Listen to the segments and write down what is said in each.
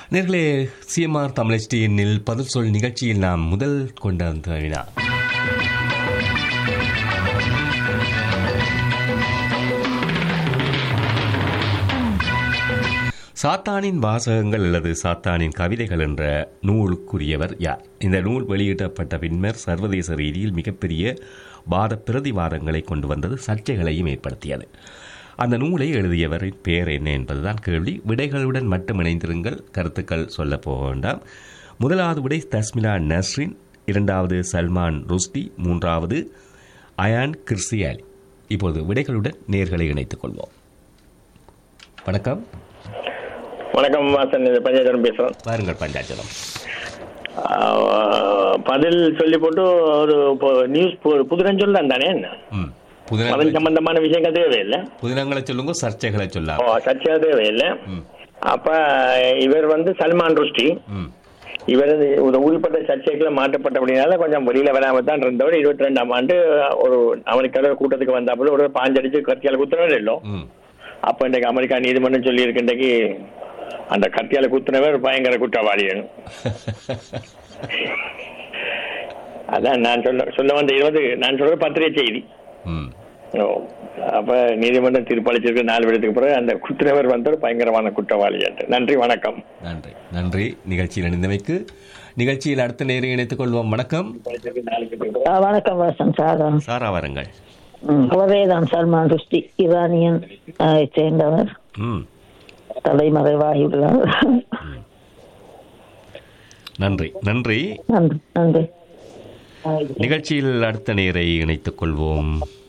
நேர்களே சிஎம்ஆர் தமிழ் பதில் சொல் நிகழ்ச்சியில் நாம் முதல் கொண்டு வந்த வினா சாத்தானின் வாசகங்கள் அல்லது சாத்தானின் கவிதைகள் என்ற நூலுக்குரியவர் யார் இந்த நூல் வெளியிடப்பட்ட பின்னர் சர்வதேச ரீதியில் மிகப்பெரிய வாத பிரதிவாதங்களை கொண்டு வந்தது சர்ச்சைகளையும் ஏற்படுத்தியது அந்த நூலை எழுதியவரின் பெயர் என்ன என்பதுதான் கேள்வி விடைகளுடன் மட்டும் இணைந்திருங்கள் கருத்துக்கள் சொல்ல போக வேண்டாம் முதலாவது விடை தஸ்மிலா நஸ்ரின் இரண்டாவது சல்மான் ருஸ்டி மூன்றாவது அயான் கிர்சியாலி இப்போது விடைகளுடன் நேர்களை இணைத்துக் கொள்வோம் வணக்கம் வணக்கம் வாசன் இது பஞ்சாயத்து பேசுறேன் பாருங்கள் பஞ்சாச்சலம் ஆஹ், பதில் சொல்லி போட்டு ஒரு இப்போ நியூஸ் பு- புதுரஞ்சொல் தான் தானே என்ன ம் அதன் புதினங்களை சம்பந்தமான விஷயங்கள் தேவையில்லை புதினங்களை சொல்லுங்க சர்ச்சைகளை ஓ சொல்லாம் சர்ச்சையா தேவையில்லை ம் அப்ப இவர் வந்து சல்மான் ருஷ்டி ம் இவர் இந்த ஒரு உள்பட்ட சர்ச்சைகளை மாற்றப்பட்டபடினால கொஞ்சம் வெளியில வராம தான் இருந்தவர் இருபத்தி ரெண்டாம் ஆண்டு ஒரு அமெரிக்காவில் ஒரு கூட்டத்துக்கு வந்தாப்புல ஒரு பாஞ்சடிச்சு கத்தியால குத்துனவர் இல்லை ம் அப்ப இன்றைக்கு அமெரிக்கா நீதிமன்றம் சொல்லி இன்றைக்கு அந்த கத்தியால குத்துனவர் பயங்கர குற்றவாளி அதான் நான் சொல்ல சொல்ல வந்த இருபது நான் சொல்ற பத்திரிகை செய்தி ம் ஓ. அப்ப நீதிமன்றம் தீர்ப்பளிச்சிருக்க நாலு விடத்துக்கு பிறகு அந்த குற்றவர் வந்தவர் பயங்கரமான குற்றவாளி என்று நன்றி வணக்கம் நன்றி நன்றி நிகழ்ச்சியில் இணைந்தமைக்கு நிகழ்ச்சியில் அடுத்த நேரம் இணைத்துக் கொள்வோம் வணக்கம் ஆ, வணக்கம் வாசன் சாரா சாரா வாருங்கள் ம், அவரேதான் சல்மான் ருஷ்டி ஈரானியன் ஆ, சேர்ந்தவர் ம் தலைமறைவாகியுள்ளார் நன்றி நன்றி நன்றி நன்றி நிகழ்ச்சியில் அடுத்த நேரை இணைத்துக் கொள்வோம்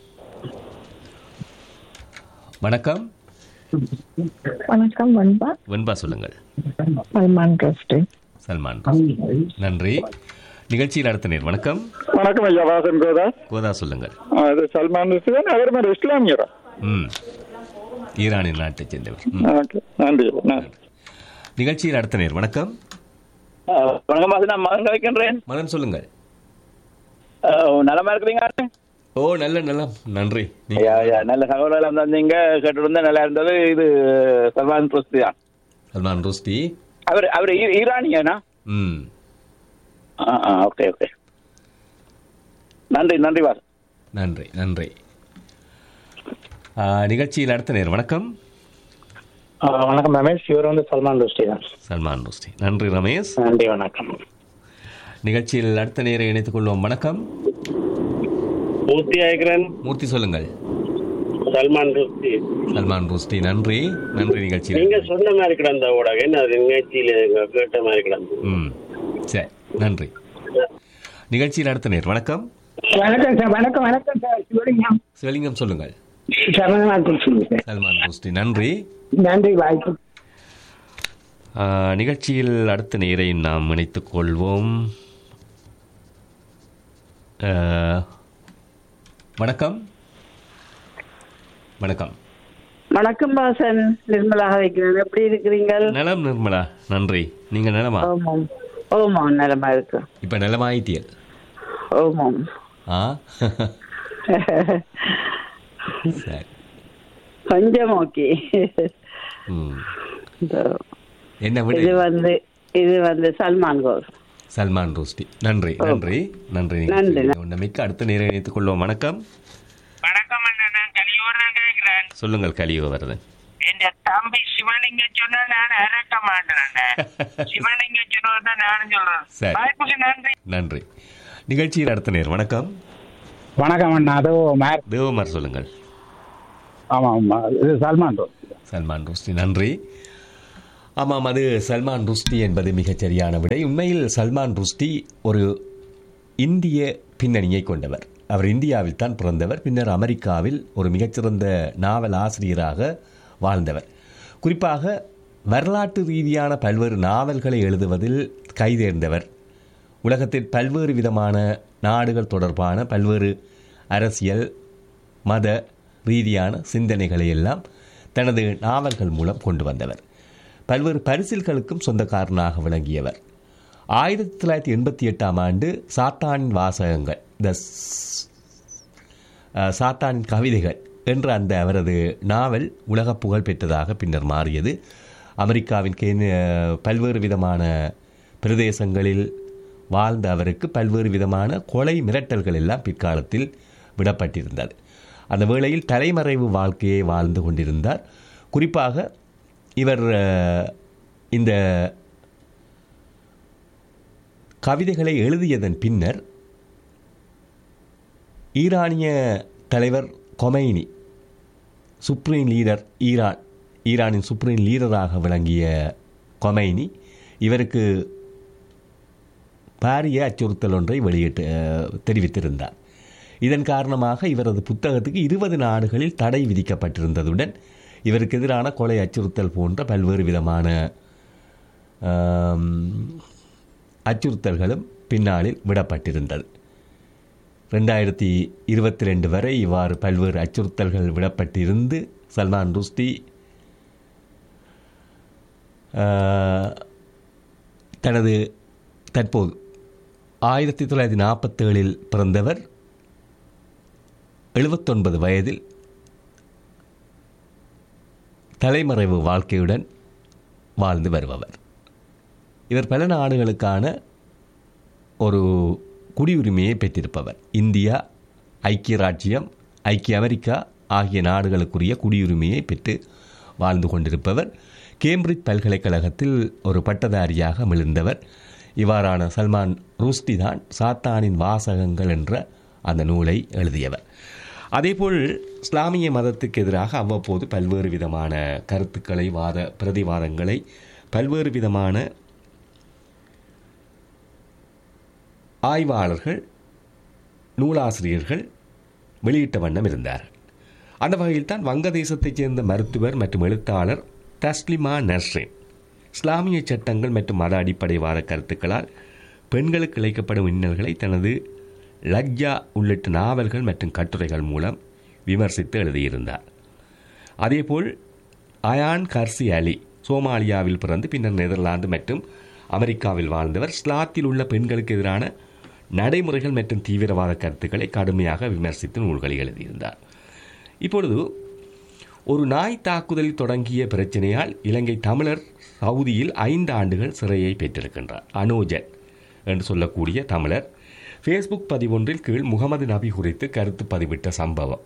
வணக்கம் வணக்கம் வன்பா வெண்பா சொல்லுங்கள் சல்மான் ட்ரஸ்ட் சல்மான் நன்றி நிகழ்ச்சியில் அடுத்த நேர் வணக்கம் வணக்கம் ஐயா வாசன் கோதா கோதா சொல்லுங்கள் அது சல்மான் ருஷ்டிதான் அவர் மாதிரி இஸ்லாமியரா ம் ஈரானின் நாட்டைச் சேர்ந்தவர் ம். ஓகே நன்றி நன்றி நிகழ்ச்சியில் அடுத்த நேர் வணக்கம் வணக்கம் பாசு நான் மகன் கலைக்கின்றேன் மதன் சொல்லுங்கள் நலமா இருக்கிறீங்க ஓ நல்ல நல்ல நன்றி நீ- ஐயா, ஐயா, நல்ல சகோதரம் தந்தீங்க கேட்டு நல்லா இருந்தது இது சல்மான் ருஷ்டி தான் சல்மான் ருஷ்டி அவர் அவர் ஈ- ஈரானியனா ம் ஆ ஆ ஓகே ஓகே நன்றி நன்றி வாசு நன்றி நன்றி ஆ, நிகழ்ச்சியில் அடுத்த நேர் வணக்கம் வணக்கம் ரமேஷ் இவர் வந்து சல்மான் ருஷ்டி தான் சல்மான் ருஷ்டி நன்றி ரமேஷ் நன்றி வணக்கம் நிகழ்ச்சியில் அடுத்த நேரை இணைத்துக் கொள்வோம் வணக்கம் பூர்த்தி ஆகிறேன் மூர்த்தி சொல்லுங்கள் சல்மான் ருஷ்டி சல்மான் ருஷ்டி நன்றி நன்றி நிகழ்ச்சியில் நீங்க சொன்ன மாதிரி கிடந்த ஊடகம் என்ன அது நிகழ்ச்சியில கேட்ட மாதிரி கிடந்தது ம் சரி நன்றி நிகழ்ச்சியில் அடுத்த நேர் வணக்கம் வணக்கம் சார் வணக்கம் வணக்கம் சார் சிவலிங்கம் சிவலிங்கம் சொல்லுங்கள் சரணநாதன் சொல்லுங்க சல்மான் ருஷ்டி நன்றி நன்றி வாய்ப்பு ஆ, நிகழ்ச்சியில் அடுத்த நேரை நாம் இணைத்துக் கொள்வோம் ஆ, வணக்கம் வணக்கம் வணக்கம் வாசன் நிர்மலாக வைக்கிறேன் எப்படி இருக்கிறீங்கள் நலம் நிர்மலா நன்றி நீங்க நலமா ஓமாம் ஓமாம் நலமா இருக்கு இப்ப நலமாயிட்டியல் ஓமாம் ஆ சரி கொஞ்சம் ஓகே ம். இந்த என்ன விட இது வந்து இது வந்து சல்மான் கோர் சல்மான் ருஷ்டி நன்றி நன்றி நன்றி நன்றி. மிக்க அடுத்த நேரம் இணைத்துக் கொள்வோம் வணக்கம் வணக்கம் அண்ணா நான் கலியூர் தான் கேட்கிறேன் சொல்லுங்கள் கலியுக வரதன் என் தம்பி சிவலிங்க சொன்னா நான் அரக்க மாட்டேன் அண்ணா. சிவலிங்க சொன்னதான் நானும் சொல்றேன் சரி. வாய்ப்புக்கு நன்றி நன்றி நிகழ்ச்சியில் அடுத்த நேர் வணக்கம் வணக்கம் அண்ணா அதோ மேர் தேவமார் சொல்லுங்கள் ஆமா ஆமா இது சல்மான் சல்மான் ருஷ்டி நன்றி ஆமாம் அது சல்மான் ருஷ்டி என்பது மிகச் சரியான விடை உண்மையில் சல்மான் ருஷ்டி ஒரு இந்திய பின்னணியை கொண்டவர் அவர் இந்தியாவில் தான் பிறந்தவர் பின்னர் அமெரிக்காவில் ஒரு மிகச்சிறந்த நாவல் ஆசிரியராக வாழ்ந்தவர் குறிப்பாக வரலாற்று ரீதியான பல்வேறு நாவல்களை எழுதுவதில் கைதேர்ந்தவர் உலகத்தில் பல்வேறு விதமான நாடுகள் தொடர்பான பல்வேறு அரசியல் மத ரீதியான சிந்தனைகளை எல்லாம் தனது நாவல்கள் மூலம் கொண்டு வந்தவர் பல்வேறு பரிசில்களுக்கும் சொந்தக்காரனாக விளங்கியவர் ஆயிரத்தி தொள்ளாயிரத்தி எண்பத்தி எட்டாம் ஆண்டு சாத்தானின் வாசகங்கள் த சாத்தானின் கவிதைகள் என்ற அந்த அவரது நாவல் உலக புகழ் பெற்றதாக பின்னர் மாறியது அமெரிக்காவின் கே பல்வேறு விதமான பிரதேசங்களில் வாழ்ந்த அவருக்கு பல்வேறு விதமான கொலை மிரட்டல்கள் எல்லாம் பிற்காலத்தில் விடப்பட்டிருந்தது அந்த வேளையில் தலைமறைவு வாழ்க்கையை வாழ்ந்து கொண்டிருந்தார் குறிப்பாக இவர் அஹ், இந்த கவிதைகளை எழுதியதன் பின்னர் ஈரானிய தலைவர் கொமைனி சுப்ரீம் லீடர் ஈரான் ஈரானின் சுப்ரீம் லீடராக விளங்கிய கொமைனி இவருக்கு பாரிய அச்சுறுத்தல் ஒன்றை வெளியிட்டு அஹ், தெரிவித்திருந்தார் இதன் காரணமாக இவரது புத்தகத்துக்கு இருபது நாடுகளில் தடை விதிக்கப்பட்டிருந்ததுடன் இவருக்கு எதிரான கொலை அச்சுறுத்தல் போன்ற பல்வேறு விதமான ஆம், அச்சுறுத்தல்களும் பின்னாளில் விடப்பட்டிருந்தது ரெண்டாயிரத்தி இருபத்தி ரெண்டு வரை இவ்வாறு பல்வேறு அச்சுறுத்தல்கள் விடப்பட்டிருந்து சல்மான் ருஷ்டி ஆஹ், தனது தற்போது ஆயிரத்தி தொள்ளாயிரத்தி நாற்பத்தேழில் பிறந்தவர் எழுபத்தொன்பது வயதில் தலைமறைவு வாழ்க்கையுடன் வாழ்ந்து வருபவர் இவர் பல நாடுகளுக்கான ஒரு குடியுரிமையை பெற்றிருப்பவர் இந்தியா ஐக்கிய ராஜ்யம் ஐக்கிய அமெரிக்கா ஆகிய நாடுகளுக்குரிய குடியுரிமையை பெற்று வாழ்ந்து கொண்டிருப்பவர் கேம்பிரிட்ஜ் பல்கலைக்கழகத்தில் ஒரு பட்டதாரியாக மிளிர்ந்தவர் இவ்வாறான சல்மான் ருஷ்டி தான் சாத்தானின் வாசகங்கள் என்ற அந்த நூலை எழுதியவர் அதேபோல் இஸ்லாமிய மதத்துக்கு எதிராக அவ்வப்போது பல்வேறு விதமான கருத்துக்களை வாத பிரதிவாதங்களை பல்வேறு விதமான ஆய்வாளர்கள் நூலாசிரியர்கள் வெளியிட்ட வண்ணம் இருந்தார்கள் அந்த வகையில் தான் வங்கதேசத்தைச் சேர்ந்த மருத்துவர் மற்றும் எழுத்தாளர் தஸ்லிமா நஸ்ரின் இஸ்லாமிய சட்டங்கள் மற்றும் மத அடிப்படைவாத கருத்துக்களால் பெண்களுக்கு இழைக்கப்படும் இன்னல்களை தனது லஜ்ஜா உள்ளிட்ட நாவல்கள் மற்றும் கட்டுரைகள் மூலம் விமர்சித்து எழுதியிருந்தார் அதேபோல் அயான் கர்சி அலி சோமாலியாவில் பிறந்து பின்னர் நெதர்லாந்து மற்றும் அமெரிக்காவில் வாழ்ந்தவர் ஸ்லாத்தில் உள்ள பெண்களுக்கு எதிரான நடைமுறைகள் மற்றும் தீவிரவாத கருத்துக்களை கடுமையாக விமர்சித்து நூல்களை எழுதியிருந்தார் இப்பொழுது ஒரு நாய் தாக்குதலில் தொடங்கிய பிரச்சனையால் இலங்கை தமிழர் சவுதியில் ஐந்து ஆண்டுகள் சிறையை பெற்றிருக்கின்றார் அனோஜன் என்று சொல்லக்கூடிய தமிழர் ஃபேஸ்புக் பதிவொன்றில் கீழ் முகமது நபி குறித்து கருத்து பதிவிட்ட சம்பவம்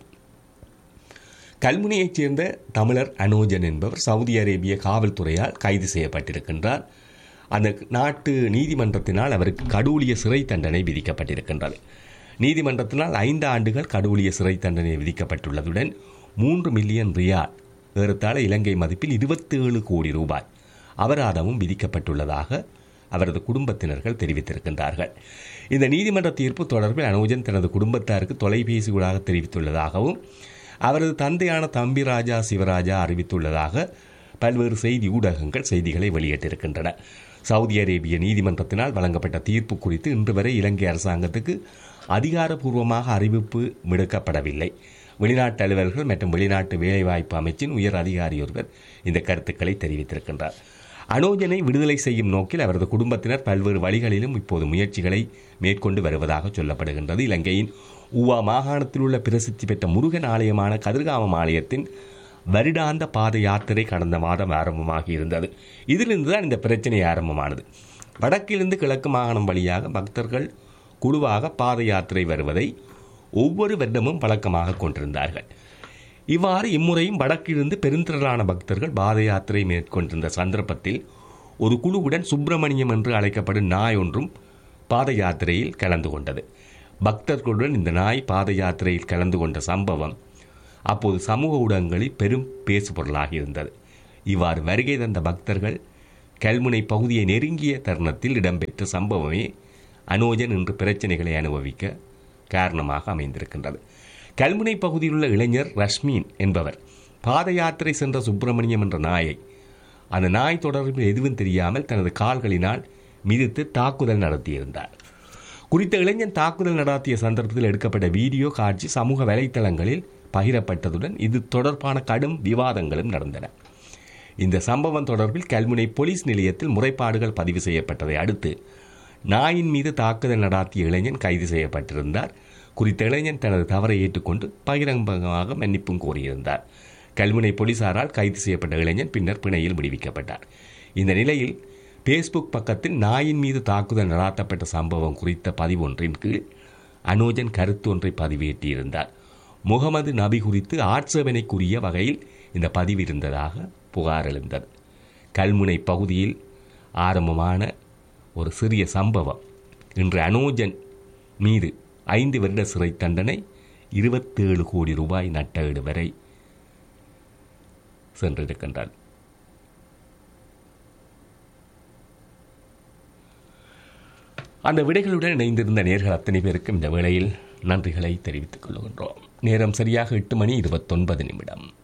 கல்முனையைச் சேர்ந்த தமிழர் அனோஜன் என்பவர் சவுதி அரேபிய காவல்துறையால் கைது செய்யப்பட்டிருக்கின்றார் அந்த நாட்டு நீதிமன்றத்தினால் அவருக்கு கடூழிய சிறை தண்டனை விதிக்கப்பட்டிருக்கின்றது நீதிமன்றத்தினால் ஐந்து ஆண்டுகள் கடூழிய சிறை தண்டனை விதிக்கப்பட்டுள்ளதுடன் மூன்று மில்லியன் ரியால் ஏறத்தாழ இலங்கை மதிப்பில் இருபத்தேழு கோடி ரூபாய் அபராதமும் விதிக்கப்பட்டுள்ளதாக அவரது குடும்பத்தினர்கள் தெரிவித்திருக்கின்றார்கள் இந்த நீதிமன்ற தீர்ப்பு தொடர்பில் அனுஜன் தனது குடும்பத்தாருக்கு தொலைபேசி ஊடாக தெரிவித்துள்ளதாகவும் அவரது தந்தையான தம்பி ராஜா சிவராஜா அறிவித்துள்ளதாக பல்வேறு செய்தி ஊடகங்கள் செய்திகளை வெளியிட்டிருக்கின்றன சவுதி அரேபிய நீதிமன்றத்தினால் வழங்கப்பட்ட தீர்ப்பு குறித்து இன்று வரை இலங்கை அரசாங்கத்துக்கு அதிகாரப்பூர்வமாக அறிவிப்பு விடுக்கப்படவில்லை வெளிநாட்டு அலுவலர்கள் மற்றும் வெளிநாட்டு வேலைவாய்ப்பு அமைச்சின் உயர் அதிகாரி ஒருவர் இந்த கருத்துக்களை தெரிவித்திருக்கின்றார் அனோஜனை விடுதலை செய்யும் நோக்கில் அவரது குடும்பத்தினர் பல்வேறு வழிகளிலும் இப்போது முயற்சிகளை மேற்கொண்டு வருவதாக சொல்லப்படுகின்றது இலங்கையின் ஊவா மாகாணத்தில் உள்ள பிரசித்தி பெற்ற முருகன் ஆலயமான கதிர்காமம் ஆலயத்தின் வருடாந்த பாத யாத்திரை கடந்த மாதம் ஆரம்பமாகி இருந்தது இதிலிருந்து தான் இந்த பிரச்சனை ஆரம்பமானது வடக்கிலிருந்து கிழக்கு மாகாணம் வழியாக பக்தர்கள் குழுவாக பாத யாத்திரை வருவதை ஒவ்வொரு வருடமும் பழக்கமாக கொண்டிருந்தார்கள் இவ்வாறு இம்முறையும் வடக்கிலிருந்து பெருந்திரளான பக்தர்கள் பாத யாத்திரை மேற்கொண்டிருந்த சந்தர்ப்பத்தில் ஒரு குழுவுடன் சுப்பிரமணியம் என்று அழைக்கப்படும் நாய் ஒன்றும் பாத யாத்திரையில் கலந்து கொண்டது பக்தர்களுடன் இந்த நாய் பாத யாத்திரையில் கலந்து கொண்ட சம்பவம் அப்போது சமூக ஊடகங்களில் பெரும் பேசுபொருளாகி இருந்தது இவ்வாறு வருகை தந்த பக்தர்கள் கல்முனை பகுதியை நெருங்கிய தருணத்தில் இடம்பெற்ற சம்பவமே அனோஜன் இன்று பிரச்சனைகளை அனுபவிக்க காரணமாக அமைந்திருக்கின்றது கல்முனை பகுதியில் உள்ள இளைஞர் ரஷ்மீன் என்பவர் பாத யாத்திரை சென்ற சுப்பிரமணியம் என்ற நாயை அந்த நாய் தொடர்பில் எதுவும் தெரியாமல் தனது கால்களினால் மிதித்து தாக்குதல் நடத்தியிருந்தார் குறித்த இளைஞன் தாக்குதல் நடத்திய சந்தர்ப்பத்தில் எடுக்கப்பட்ட வீடியோ காட்சி சமூக வலைத்தளங்களில் பகிரப்பட்டதுடன் இது தொடர்பான கடும் விவாதங்களும் நடந்தன இந்த சம்பவம் தொடர்பில் கல்முனை போலீஸ் நிலையத்தில் முறைப்பாடுகள் பதிவு செய்யப்பட்டதை அடுத்து நாயின் மீது தாக்குதல் நடாத்திய இளைஞன் கைது செய்யப்பட்டிருந்தார் குறித்த இளைஞன் தனது தவறை ஏற்றுக்கொண்டு பகிரங்கமாக மன்னிப்பும் கோரியிருந்தார் கல்முனை போலீசாரால் கைது செய்யப்பட்ட இளைஞன் பின்னர் பிணையில் விடுவிக்கப்பட்டார் இந்த நிலையில் ஃபேஸ்புக் பக்கத்தில் நாயின் மீது தாக்குதல் நடாத்தப்பட்ட சம்பவம் குறித்த பதிவொன்றின் கீழ் அனோஜன் கருத்து ஒன்றை பதிவேற்றியிருந்தார் முகமது நபி குறித்து ஆட்சேபனைக்குரிய வகையில் இந்த பதிவு இருந்ததாக புகார் எழுந்தது கல்முனை பகுதியில் ஆரம்பமான ஒரு சிறிய சம்பவம் இன்று அனோஜன் மீது ஐந்து வருட சிறை தண்டனை இருபத்தேழு கோடி ரூபாய் நட்டஈடு வரை சென்றிருக்கின்றது அந்த விடைகளுடன் இணைந்திருந்த நேர்கள் அத்தனை பேருக்கும் இந்த வேளையில் நன்றிகளை தெரிவித்துக் கொள்கின்றோம் நேரம் சரியாக எட்டு மணி இருபத்தொன்பது நிமிடம்